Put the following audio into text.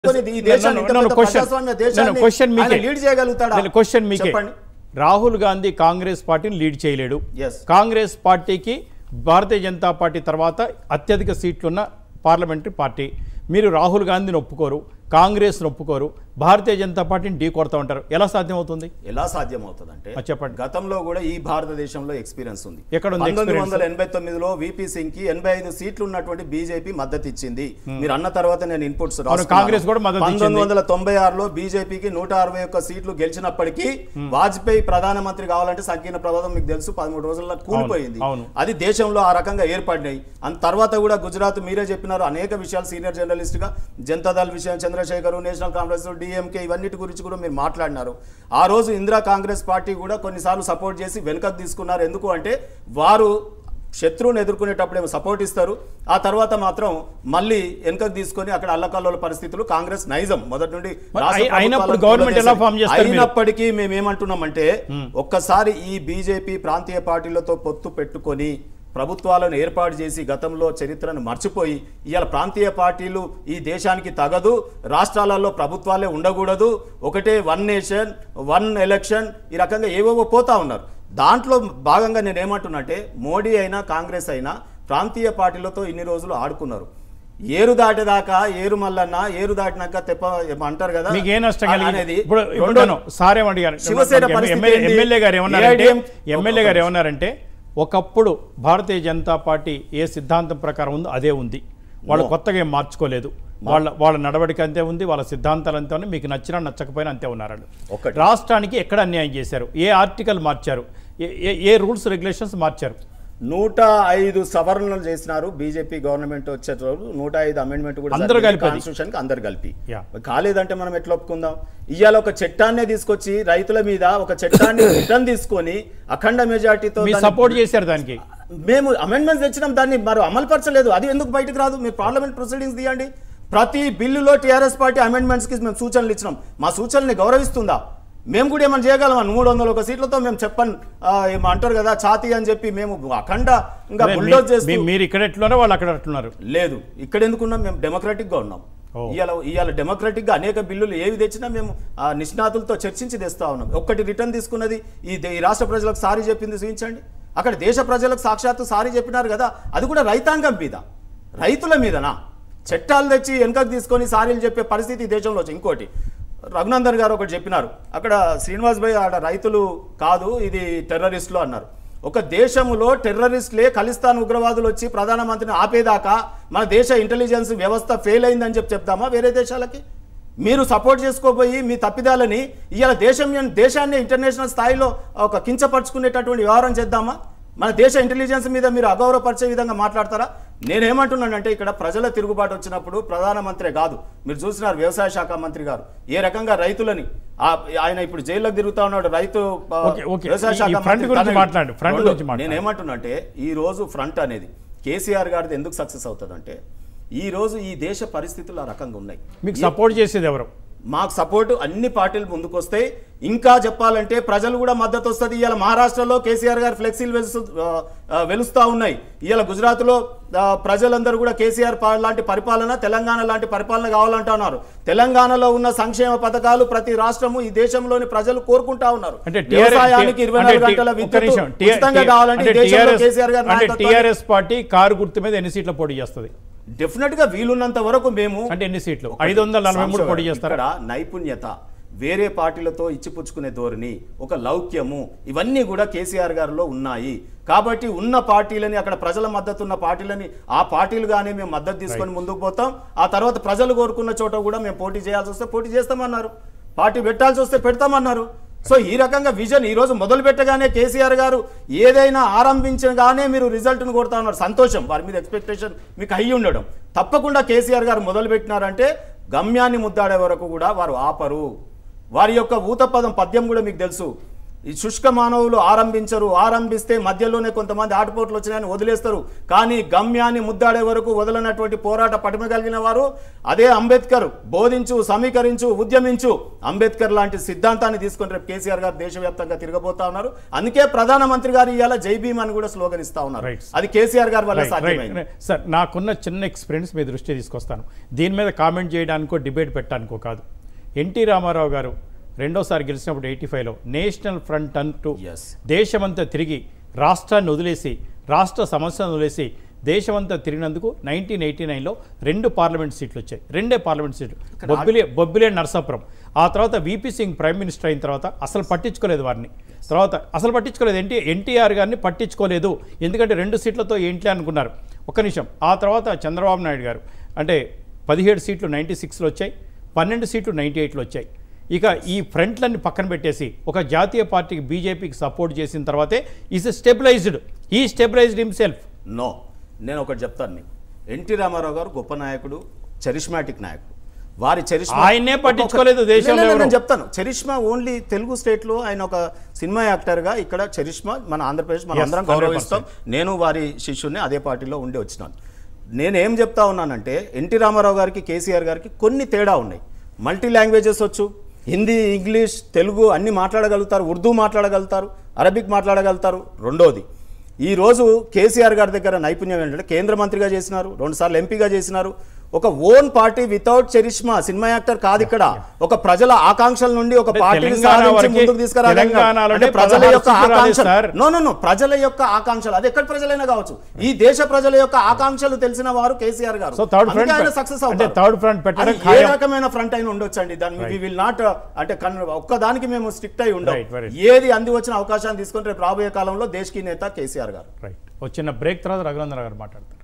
ఈ దేశాన్ని ఇంత పెద్ద ప్రజాస్వామ్య దేశాన్ని ఆయన లీడ్ చేయగలుగుతాడా క్వశ్చన్ మీకే చెప్పండి రాహుల్ గాంధీ కాంగ్రెస్ పార్టీని లీడ్ చేయలేడు Yes. కాంగ్రెస్ పార్టీకి భారతీయ జనతా పార్టీ తర్వాత అత్యధిక సీట్లున్న పార్లమెంటరీ పార్టీ మీరు రాహుల్ గాంధీని ఒప్పుకోరు కాంగ్రెస్ని ఒప్పుకోరు భారతీయ జనతా పార్టీని ఢీ కొడతా ఉంటారు ఎలా సాధ్యమవుతుంది ఎలా సాధ్యం అవుతుందంటే ఆ, చెప్పండి. గతంలో కూడా ఈ భారతదేశంలో ఎక్స్పీరియన్స్ ఉంది ఎక్కడ ఉంది పంతొమ్మిది experience? వందల ఎనభై తొమ్మిదిలో విపి సింగ్ కి ఎనభై ఐదు సీట్లు ఉన్నటువంటి బీజేపీ మద్దతు ఇచ్చింది మీరు అన్న తర్వాత నేను ఇన్పుట్స్ కాంగ్రెస్ కూడా మద్దతు ఇచ్చింది. పంతొమ్మిది వందల తొంభై ఆరులో బీజేపీకి నూట అరవై ఒక్క సీట్లు గెలిచినప్పటికీ వాజ్పేయి ప్రధానమంత్రి కావాలంటే సంకీర్ణ ప్రభావం మీకు తెలుసు పదమూడు రోజుల్లో కూలిపోయింది అవును. అది దేశంలో ఆ రకంగా ఏర్పడినాయి అంత తర్వాత కూడా గుజరాత్ మీరే చెప్పినారు అనేక విషయాలు సీనియర్ జర్నలిస్ట్ గా జనతాదళ్ విషయం చంద్రశేఖర్ నేషనల్ కాంగ్రెస్ డిఎంకే ఇవన్నిటి గురించి కూడా మీరు మాట్లాడినారు ఆ రోజు ఇందిరా కాంగ్రెస్ పార్టీ కూడా కొన్నిసార్లు సపోర్ట్ చేసి వెనుకకు తీసుకున్నారు ఎందుకు అంటే వారు శత్రువుని ఎదుర్కొనేటప్పుడు ఏమో సపోర్ట్ ఇస్తారు ఆ తర్వాత మాత్రం మళ్ళీ వెనుకకు తీసుకొని అక్కడ అల్లకల్లోల పరిస్థితులు కాంగ్రెస్ నైజం మొదటి నుండి మరి రాష్ట్ర అయి- అయినప్పుడు ప్రభుత్వాలను గవర్నమెంట్ ఎలా కూలదోసేది. ఫామ్ చేస్తారు మీరు? అయినప్పటికీ మేము ఏమంటున్నామంటే ఒక్కసారి ఈ బీజేపీ ప్రాంతీయ పార్టీలతో పొత్తు పెట్టుకొని ప్రభుత్వాలను ఏర్పాటు చేసి గతంలో చరిత్రను మర్చిపోయి ఇవాళ ప్రాంతీయ పార్టీలు ఈ దేశానికి తగదు రాష్ట్రాలలో ప్రభుత్వాలే ఉండకూడదు ఒకటే వన్ నేషన్ వన్ ఎలక్షన్ ఈ రకంగా ఏవేవో పోతా ఉన్నారు దాంట్లో భాగంగా నేను ఏమంటున్నంటే మోడీ అయినా కాంగ్రెస్ అయినా ప్రాంతీయ పార్టీలతో ఇన్ని రోజులు ఆడుకున్నారు ఏరు దాటేదాకా ఏరు మల్లన్న ఏరు దాటినాక తెప్ప ఏమో అంటారు కదా మీకు ఏ నష్టం కలిగింది అనేది ఇప్పుడు ఇప్పుడు రెండో- నేను సారే అడిగారు శివసేన పరిస్థితి ఎమ్మెల్యే ఏంటి? ఎమ్మెల్యే గారు ఏమన్నారంటే AIDM ఎమ్మెల్యే గారు ఏమన్నారంటే ఒకప్పుడు భారతీయ జనతా పార్టీ ఏ సిద్ధాంతం ప్రకారం ఉందో అదే ఉంది వాళ్ళు No. కొత్తగా ఏం మార్చుకోలేదు వాళ్ళ వాళ్ళ నడవడిక అంతే ఉంది వాళ్ళ సిద్ధాంతాలు అంతే ఉన్నాయి మీకు నచ్చినా నచ్చకపోయినా అంతే ఉన్నారండి ఒక్కటి. రాష్ట్రానికి ఎక్కడ అన్యాయం చేశారు ఏ ఆర్టికల్ మార్చారు ఏ- ఏ- ఏ రూల్స్ రెగ్యులేషన్స్ మార్చారు నూట ఐదు సవరణలు చేసినారు బీజేపీ గవర్నమెంట్ వచ్చేటప్పుడు నూట ఐదు అమెండ్మెంట్ కూడా అందరూ కలిపి అది. కాన్స్టిట్యూషన్ కి అందరు కలిపి Yeah. కాలేదంటే మనం ఎట్లా ఒప్పుకుందాం ఇవాళ ఒక చట్టాన్నే తీసుకొచ్చి రైతుల మీద ఒక చట్టాన్ని రిటర్న్ తీసుకొని అఖండ మెజార్టీతో మీరు సపోర్ట్ చేశారు దానికి మేము అమెండ్మెంట్స్ తెచ్చినాం దాన్ని మరి అమలుపరచలేదు అది ఎందుకు బయటకు రాదు మీరు పార్లమెంట్ ప్రొసీడింగ్స్ తీయండి ప్రతి బిల్లులో టీఆర్ఎస్ పార్టీ అమెండ్మెంట్స్ కి మేము సూచనలు ఇచ్చినాం మా సూచనల్ని గౌరవిస్తుందా మేము కూడా ఏమైనా చేయగలమా మూడు వందల ఒక సీట్లతో మేము చెప్పండి ఆ, ఏమో అంటారు కదా ఛాతీ అని చెప్పి మేము అఖండ ఇంకా అదే, బుల్డోజ్ మీ- చేస్తూ మీ- మీరు ఇక్కడ ఎట్లున్నారో వాళ్ళు అక్కడ ఎట్లున్నారు లేదు ఇక్కడ ఎందుకున్నాం మేము డెమోక్రటిక్ గా ఉన్నాం ఓ. ఇవాళ ఇవాళ డెమోక్రటిక్ గా అనేక బిల్లులు ఏవి తెచ్చినా మేము ఆ నిష్ణాతులతో చర్చించి తెస్తా ఉన్నాం ఒక్కటి రిటర్న్ తీసుకున్నది ఈ దే- ఈ రాష్ట్ర ప్రజలకు సారీ చెప్పింది చూపించండి అక్కడ దేశ ప్రజలకు సాక్షాత్తు సారీ చెప్పినారు కదా అది కూడా రైతాంగం మీద రైతుల మీదనా చట్టాలు తెచ్చి వెనకకు తీసుకొని సారీలు చెప్పే పరిస్థితి ఈ దేశంలో వచ్చి ఇంకోటి రఘునందన్ గారు ఒకటి చెప్పినారు అక్కడ శ్రీనివాస్ భాయ్ ఆడ రైతులు కాదు ఇది టెర్రరిస్టులు అన్నారు ఒక దేశంలో టెర్రరిస్టులే ఖలిస్తాన్ ఉగ్రవాదులు వచ్చి ప్రధానమంత్రిని ఆపేదాకా మన దేశ ఇంటెలిజెన్స్ వ్యవస్థ ఫెయిల్ అయిందని చెప్పి చెప్తామా వేరే దేశాలకి మీరు సపోర్ట్ చేసుకోబోయి మీ తప్పిదాలని ఇవాళ దేశం దేశాన్ని ఇంటర్నేషనల్ స్థాయిలో ఒక కించపరుచుకునేటటువంటి వ్యవహారం చేద్దామా మన దేశ ఇంటెలిజెన్స్ మీద మీరు అగౌరవపరిచే విధంగా మాట్లాడతారా నేనేమంటున్నానంటే ఇక్కడ ప్రజల తిరుగుబాటు వచ్చినప్పుడు ప్రధానమంత్రి కాదు మీరు చూసినారు వ్యవసాయ శాఖ మంత్రి గారు ఏ రకంగా రైతులని ఆ- ఆయన ఇప్పుడు జైల్లోకి తిరుగుతా ఉన్నాడు రైతు ఆ, ఓకే, ఓకే. వ్యవసాయ ఈ శాఖ ఫ్రంట్ మంత్రి గురించి తనని- మాట్లాడండి, ఫ్రంట్ రెండు, గురించి మాట్లాడండి. నేనేమంటున్నంటే ఈ రోజు ఫ్రంట్ అనేది కేసీఆర్ గారిది ఎందుకు సక్సెస్ అవుతుందంటే ఈ రోజు ఈ దేశ పరిస్థితులు ఆ రకంగా ఉన్నాయి మీకు సపోర్ట్ చేసేది ఎవరు మాకు సపోర్ట్ అన్ని పార్టీలు ముందుకు వస్తాయి ఇంకా చెప్పాలంటే ప్రజలు కూడా మద్దతు వస్తుంది ఇవాళ మహారాష్ట్రలో కేసీఆర్ గారు ఫ్లెక్సీలు వెలుస్తూ ఆ, ఆ, వెలుస్తా ఉన్నాయి ఇవాళ గుజరాత్లో ఆ, ప్రజలందరూ కూడా కేసీఆర్ పా- లాంటి పరిపాలన తెలంగాణ లాంటి పరిపాలన కావాలంటున్నారు తెలంగాణలో ఉన్న సంక్షేమ పథకాలు ప్రతి రాష్ట్రము ఈ దేశంలోని ప్రజలు కోరుకుంటా ఉన్నారు అంటే TRS వ్యవసాయానికి ఇరవై అంటే నాలుగు టి- గంటల ఒక్క విద్యుత్ నిమిషం. టి- ఉచితంగా టి- కావాలంటే ఈ అంటే దేశంలో TRS కేసీఆర్ గారు అంటే నాయకత్వాన్ని- టిఆర్ఎస్ పార్టీ కారు గుర్తు మీద ఎన్ని సీట్లు పోటీ చేస్తుంది డెఫినెట్ గా వీలున్నంత వరకు మేము అంటే ఎన్ని సీట్లు ఐదు వందల నలభై మూడు పోటీ చేస్తారు ఇక్కడ నైపుణ్యత వేరే పార్టీలతో ఇచ్చిపుచ్చుకునే ధోరణి ఒక లౌక్యము ఇవన్నీ కూడా కేసీఆర్ గారిలో ఉన్నాయి కాబట్టి ఉన్న పార్టీలని అక్కడ ప్రజల మద్దతు ఉన్న పార్టీలని ఆ పార్టీలుగానే మేము మద్దతు తీసుకొని ముందుకు పోతాం ఆ తర్వాత ప్రజలు కోరుకున్న చోట కూడా మేము పోటీ చేయాల్సి వస్తే పోటీ చేస్తామన్నారు పార్టీ పెట్టాల్సి వస్తే పెడతామన్నారు సో ఈ రకంగా విజన్ ఈ రోజు మొదలు పెట్టగానే కేసీఆర్ గారు ఏదైనా ఆరంభించగానే మీరు రిజల్ట్ను కొడతా ఉన్నారు సంతోషం వారి మీద ఎక్స్పెక్టేషన్ మీకు అయ్యి ఉండడం తప్పకుండా కేసీఆర్ గారు మొదలు పెట్టినారంటే గమ్యాన్ని ముద్దాడే వరకు కూడా వారు ఆపరు వారి యొక్క ఊత పదం పద్యం కూడా మీకు తెలుసు ఈ శుష్క మానవులు ఆరంభించరు ఆరంభిస్తే మధ్యలోనే కొంతమంది ఆటుపోట్లు వచ్చినాయని వదిలేస్తారు కానీ గమ్యాన్ని ముద్దాడే వరకు వదలనటువంటి పోరాట పటిమ కలిగిన వారు అదే అంబేద్కర్ బోధించు సమీకరించు ఉద్యమించు అంబేద్కర్ లాంటి సిద్ధాంతాన్ని తీసుకొని రేపు కేసీఆర్ గారు దేశవ్యాప్తంగా తిరగబోతా ఉన్నారు అందుకే ప్రధానమంత్రి గారు ఇవాళ జై భీమ్ అని కూడా స్లోగన్ ఇస్తా ఉన్నారు Right. అది కేసీఆర్ గారి వల్ల రైట్, రైట్, సాధ్యమైంది రైట్. సార్ నాకున్న చిన్న ఎక్స్పీరియన్స్ మీ దృష్టి తీసుకొస్తాను దీని మీద కామెంట్ చేయడానికో డిబేట్ పెట్టడానికో కాదు ఎన్టీ రామారావు గారు రెండోసారి గెలిచినప్పుడు ఎయిటీ ఫైవ్లో నేషనల్ ఫ్రంట్ అంటూ Yes. దేశమంతా తిరిగి రాష్ట్రాన్ని వదిలేసి రాష్ట్ర సమస్యను వదిలేసి దేశమంతా తిరిగినందుకు నైన్టీన్ ఎయిటీ నైన్లో రెండు పార్లమెంట్ సీట్లు వచ్చాయి రెండే పార్లమెంట్ సీట్లు బొబ్బిలే బొబ్బిలే నరసాపురం ఆ తర్వాత విపి సింగ్ ప్రైమ్ మినిస్టర్ అయిన తర్వాత అసలు పట్టించుకోలేదు వారిని తర్వాత అసలు పట్టించుకోలేదు ఎన్టీ ఎన్టీఆర్ గారిని పట్టించుకోలేదు ఎందుకంటే రెండు సీట్లతో ఏంటి అనుకున్నారు ఒక్క నిమిషం ఆ తర్వాత చంద్రబాబు నాయుడు గారు అంటే పదిహేడు సీట్లు నైంటీ సిక్స్లో వచ్చాయి పన్నెండు సీట్లు నైంటీ ఎయిట్లో వచ్చాయి ఇక ఈ ఫ్రంట్లన్నీ పక్కన పెట్టేసి ఒక జాతీయ పార్టీకి బీజేపీకి సపోర్ట్ చేసిన తర్వాతే ఈజ్ స్టెబిలైజ్డ్ ఈ స్టెబిలైజ్డ్ హిమ్సెల్ఫ్ నో నేను ఒకటి చెప్తాను మీకు ఎన్టీ రామారావు గారు గొప్ప నాయకుడు చరిష్మాటిక్ నాయకుడు వారి చరిష్మా ఆయన్నే పట్టించుకోలేదు దేశంలో లేదు, లేదు, ఎవరు. నేను చెప్తాను చరిష్మా ఓన్లీ తెలుగు స్టేట్ లో ఆయన ఒక సినిమా యాక్టర్ గా ఇక్కడ చరిష్మా మన ఆంధ్రప్రదేశ్ మన Yes, అందరం 100%. గౌరవిస్తాం నేను వారి శిష్యుని అదే పార్టీలో ఉండి వచ్చినాను నేనేం చెప్తా ఉన్నానంటే ఎన్టీ రామారావు గారికి కేసీఆర్ గారికి కొన్ని తేడా ఉన్నాయి మల్టీ లాంగ్వేజెస్ వచ్చు హిందీ ఇంగ్లీష్ తెలుగు అన్ని మాట్లాడగలుగుతారు ఉర్దూ మాట్లాడగలుగుతారు అరబిక్ మాట్లాడగలుగుతారు రెండోది ఈ రోజు కేసీఆర్ గారి దగ్గర నైపుణ్యం ఏంటంటే కేంద్ర మంత్రిగా చేసినారు రెండుసార్లు ఎంపీగా చేసినారు ఒక own party without charisma cinema actor కాదు ఇక్కడ ఒక ప్రజల ఆకాంక్షల నుండి ఒక అంటే పార్టీని తెలంగాణ సాధించి వరకే- ముందుకు తీసుకురాగలిగినారు. తెలంగాణలోనే అంటే ప్రజల పదహారు యొక్క సీట్లు రాలేదు ఆకాంక్షలు సార్. నో నో నో ప్రజల యొక్క ఆకాంక్షలు అది ఎక్కడ ప్రజలైనా కావచ్చు ఈ దేశ ప్రజల యొక్క ఆకాంక్షలు తెలిసిన వారు కేసీఆర్ గారు So, third front ఆయన పె- సక్సెస్ అంటే third front పెట్టడం ఏ ఖాయం. రకమైన ఫ్రంట్ అయినా ఉండొచ్చండి దాన్ని వి విల్ నాట్ అంటే కన్- ఒక్కదానికి మేము స్ట్రిక్ట్ అయి Right, ఉండవు very ఏది అంది వచ్చిన అవకాశాన్ని తీసుకొని రేపు రాబోయే కాలంలో దేశకి నేత కేసీఆర్ గారు రైట్ ఒక చిన్న బ్రేక్ తర్వాత రఘునందన్ గారు మాట్లాడతారు